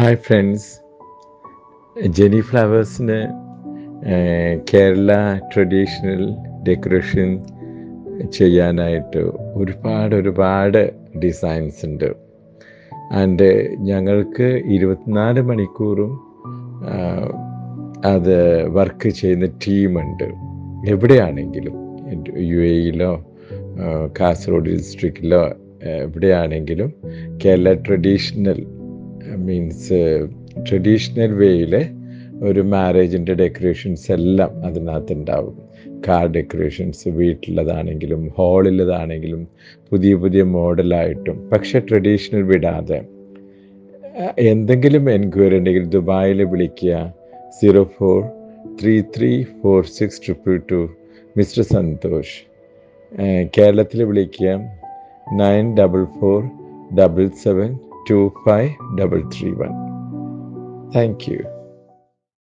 hi friends Jeni ഫ്ലവേഴ്സിന് Kerala traditional decoration ചെയ്യാനായിട്ട് ഒരുപാട് ഒരുപാട് ഡിസൈൻസ് ഉണ്ട് ആൻഡ് ഞങ്ങൾക്ക് ഇരുപത്തിനാല് മണിക്കൂറും ആ, അത് വർക്ക് ചെയ്യുന്ന ടീമുണ്ട് എവിടെയാണെങ്കിലും യു എയിലോ കാസർഗോഡ് ഡിസ്ട്രിക്റ്റിലോ എവിടെയാണെങ്കിലും കേരള ട്രഡീഷണൽ മീൻസ് ട്രഡീഷണൽ വേയിൽ ഒരു മാരേജിൻ്റെ ഡെക്കറേഷൻസ് എല്ലാം അതിനകത്ത് ഉണ്ടാവും കാർ ഡെക്കറേഷൻസ് വീട്ടിലതാണെങ്കിലും ഹാളിലതാണെങ്കിലും പുതിയ പുതിയ മോഡലായിട്ടും പക്ഷെ ട്രഡീഷണൽ വിടാതെ അഹ് എന്തെങ്കിലും എൻക്വയറി ഉണ്ടെങ്കിൽ ദുബായിൽ വിളിക്കുക zero four three three four six triple two mister Santhosh കേരളത്തിൽ വിളിക്കുക nine double four double seven two five double three one thank U